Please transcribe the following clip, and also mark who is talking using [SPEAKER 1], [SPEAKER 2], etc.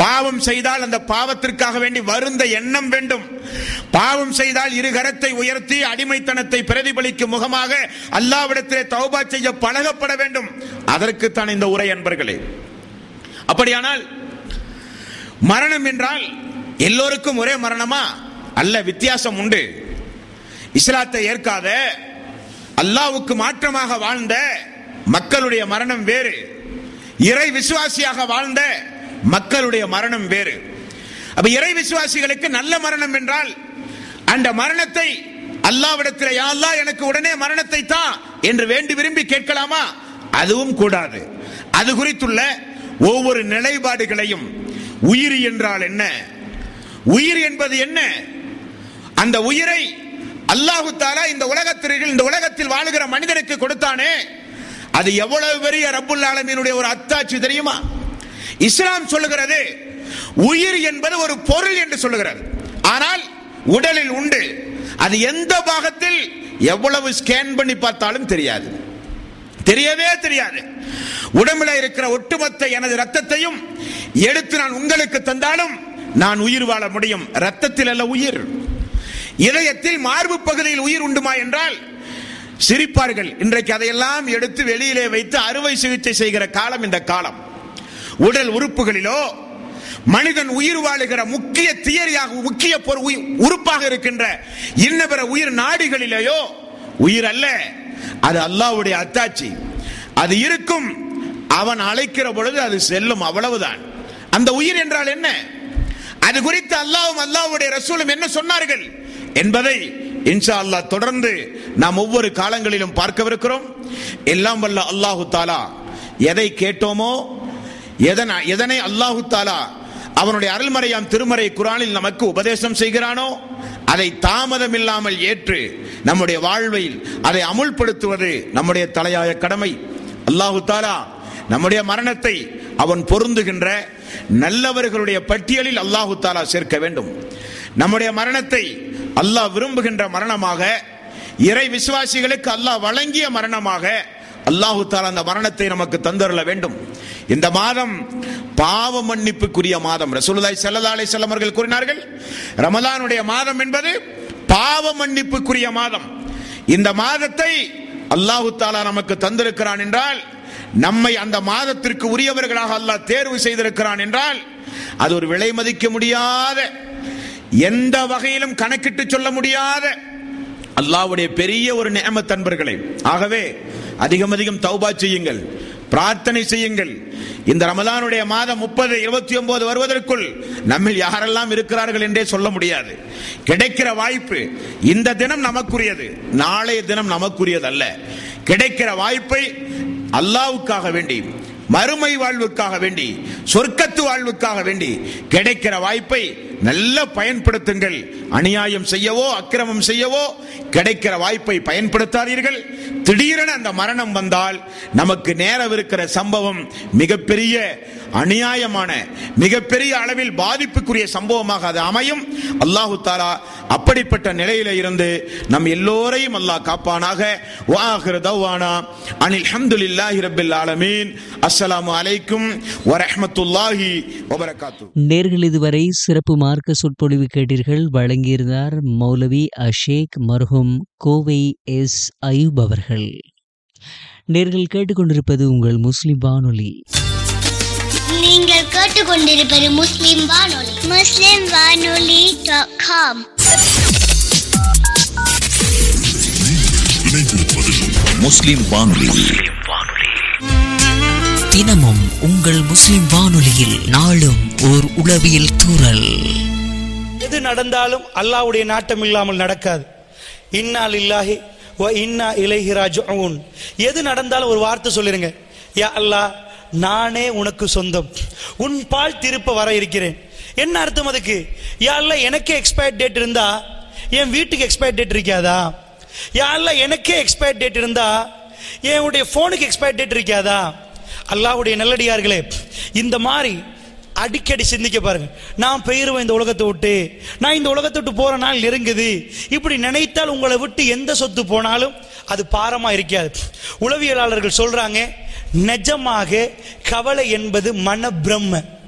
[SPEAKER 1] பாவம் செய்தால் அந்த பாவத்திற்காக வேண்டி வருந்த எண்ணம் வேண்டும் பாவம் செய்தால் இரு கரத்தை உயர்த்தி அடிமைத்தனத்தை பிரதிபலிக்கும் முகமாக அல்லாவிடத்திலே தௌபா செய்ய பழகப்பட வேண்டும் அதற்குத்தான் இந்த உரை அன்பர்களே அப்படியானால் மரணம் என்றால் எல்லோருக்கும் ஒரே மரணமா அல்ல வித்தியாசம் உண்டு இஸ்லாத்தை ஏற்காத அல்லாவுக்கு மாற்றமாக வாழ்ந்த மக்களுடைய மரணம் வேறு இறை விசுவாசியாக வாழ்ந்த மக்களுடைய மரணம் வேறு அப்ப இறை விசுவாசிகளுக்கு நல்ல மரணம் என்றால் அந்த மரணத்தை அல்லாவிடத்தில் யா அல்லாஹ் எனக்கு உடனே மரணத்தை தா என்று வேண்டி விரும்பி கேட்கலாமா அதுவும் கூடாது அது குறித்துள்ள ஒவ்வொரு நிலைப்பாடுகளையும் உயிர் என்றால் என்ன உயிர் என்பது என்ன அந்த உயிரை அல்லாஹு தாலா இந்த உலகத்திற்கு இந்த உலகத்தில் வாழுகிற மனிதனுக்கு கொடுத்தானே அது எவ்வளவு பெரிய ரப்புல் ஆலமீனுடைய ஒரு அத்தாட்சி தெரியுமா இஸ்லாம் சொல்லுகிறது உயிர் என்பது ஒரு பொருள் என்று சொல்லுகிறது ஆனால் உடலில் உண்டு அது எந்த பாகத்தில் எவ்வளவு ஸ்கேன் பண்ணி பார்த்தாலும் தெரியாது தெரியவே தெரியாது உடம்புல இருக்கிற ஒட்டுமொத்த எனது ரத்தத்தையும் எடுத்து நான் உங்களுக்கு தந்தாலும் நான் உயிர் வாழ முடியும் ரத்தத்தில் அல்ல உயிர் இதயத்தில் மார்பு பகுதியில் உயிர் உண்டுமா என்றால் சிரிப்பார்கள் இன்றைக்கு அதையெல்லாம் எடுத்து வெளியிலே வைத்து அறுவை சிகிச்சை செய்கிற காலம் இந்த காலம் உடல் உறுப்புகளிலோ மனிதன் உயிர் வாழுகிற முக்கிய தியரியாக முக்கிய பொரு- உயி- உறுப்பாக இருக்கின்ற இன்ன பிற உயிர் நாடிகளிலேயோ உயிர் அல்ல அது அல்லாஹ்வுடைய அத்தாட்சி அது இருக்கும் அவன் அழைக்கிற பொழுது அது செல்லும் அவ்வளவுதான் அந்த உயிர் என்றால் என்ன அது குறித்து அல்லாஹ்வும் அல்லாஹ்வுடைய ரசூலும் என்ன சொன்னார்கள் என்பதை இன்ஷா அல்லாஹ் தொடர்ந்து நாம் ஒவ்வொரு காலங்களிலும் பார்க்கவிருக்கிறோம் எல்லாம் வல்ல அல்லாஹு தாலா எதை கேட்டோமோ எதனை எதனை அல்லாஹு தாலா அவனுடைய அருள்மறையாம் திருமறை குரானில் நமக்கு உபதேசம் செய்கிறானோ அதை தாமதம் இல்லாமல் ஏற்று நம்முடைய வாழ்வில் அதை அமுல்படுத்துவது நம்முடைய தலையாய கடமை அல்லாஹு தாலா நம்முடைய மரணத்தை அவன் பொருந்துகின்ற நல்லவர்களுடைய பட்டியலில் அல்லாஹு தாலா சேர்க்க வேண்டும் நம்முடைய மரணத்தை அல்லாஹ் விரும்புகின்ற மரணமாக இறை விசுவாசிகளுக்கு அல்லாஹ் வழங்கிய மரணமாக அல்லாஹு தாலா அந்த மரணத்தை நமக்கு தந்தருள வேண்டும் இந்த மாதம் பாவ மன்னிப்புக்குரிய மாதம் ரசூலுல்லாஹி ஸல்லல்லாஹு அலைஹி வஸல்லம் அவர்கள் கூறினார்கள் ரமலானுடைய மாதம் என்பது பாவ மன்னிப்புக்குரிய மாதம் இந்த மாதத்தை அல்லாஹு தாலா நமக்கு தந்திருக்கிறான் என்றால் நம்மை அந்த மாதத்திற்கு உரியவர்களாக அல்லாஹ் தேர்வு செய்திருக்கிறான் என்றால் அது ஒரு விலை மதிக்க முடியாத எந்த வகையிலும் கணக்கிட்டு சொல்ல முடியாத அல்லாஹ்வுடைய பெரிய ஒரு நியமத் அன்பர்களே ஆகவே அதிகம் அதிகம் தௌபா செய்யுங்கள் பிரார்த்தனை செய்யுங்கள் இந்த ரமலானுடைய மாதம் முப்பது இருபத்தி ஒன்பது வருவதற்குள் நம்மில் யாரெல்லாம் இருக்கிறார்கள் என்றே சொல்ல முடியாது கிடைக்கிற வாய்ப்பு இந்த தினம் நமக்குரியது நாளைய தினம் நமக்குரியது அல்ல கிடைக்கிற வாய்ப்பை அல்லாவுக்காக வேண்டி மறுமை வாழ்வுக்காக வேண்டி சொர்க்கத்து வாழ்வுக்காக வேண்டி கிடைக்கிற வாய்ப்பை நல்ல பயன்படுத்துங்கள் அநியாயம் செய்யவோ அக்கிரமம் செய்யவோ கிடைக்கிற வாய்ப்பை பயன்படுத்தாதீர்கள் திடீரென அந்த மரணம் வந்தால் நமக்கு நேரம் இருக்கிற சம்பவம் மிகப்பெரிய அநியாயமான மிகப்பெரிய அளவில் பாதிப்புக்குரிய சம்பவமாக அது அமையும் அல்லாஹு தாலா அப்படிப்பட்ட நிலையில இருந்து நம் எல்லோரையும் அல்லாஹ் காப்பானாக வாஹிர தவானா அனில் ஹம்துலில்லாஹி ரப்பில் ஆலமீன் அஸ்ஸலாமு அலைக்கும் வரஹ்மத்துல்லாஹி வபரகாத்து
[SPEAKER 2] நேர்கள் இதுவரை சிறப்பு மார்க்க சொற்பொழிவு கேட்டீர்கள் வழங்கியிருந்தார் மௌலவி அஷேக் மர்ஹூம் கோவை எஸ் அயூப் அவர்கள் நேர்கள் கேட்டுக்கொண்டிருப்பது உங்கள் முஸ்லிம் வானொலி
[SPEAKER 3] நீங்கள் கேட்டுக்கொண்டிருப்பது முஸ்லிம் வானொலி முஸ்லிம் வானொலி டாட் காம்
[SPEAKER 4] முஸ்லிம் வானொலி
[SPEAKER 2] தினமும் உங்கள் முஸ்லிம் வானொலியில் நாளும் ஓர் உளவியல் தூறல்
[SPEAKER 5] எது நடந்தாலும் அல்லாஹ்வுடைய நாட்டம் இல்லாமல் நடக்காது இன்னா லில்லாஹி வ இன்னா இலைஹி ராஜிஊன் எது நடந்தாலும் ஒரு வார்த்தை சொல்லிருங்க யா அல்லாஹ் நானே உனக்கு சொந்தம் உன் பால் திருப்ப வர இருக்கிறேன் என்ன அர்த்தம் அதுக்கு யா அல்லாஹ் எனக்கே எக்ஸ்பயர் டேட் இருந்தா என் வீட்டுக்கு எக்ஸ்பயர் டேட் இருக்காதா யா அல்லாஹ் எனக்கே எக்ஸ்பயர் டேட் இருந்தா என்னுடைய போனுக்கு எக்ஸ்பயர் டேட் இருக்காதா அல்லாஹ்வுடைய நல்லடியார்களே இந்த மாதிரி அடிக்கடி சிந்திக்க பாருங்க நான் பெயருவேன் இந்த உலகத்தை விட்டு நான் இந்த உலகத்தை விட்டு போற நாள் நெருங்குது இப்படி நினைத்தால் உங்களை விட்டு எந்த சொத்து போனாலும் அது பாரமா இருக்காது உளவியலாளர்கள் சொல்றாங்க நிஜமாக கவலை என்பது மன பிரம்ம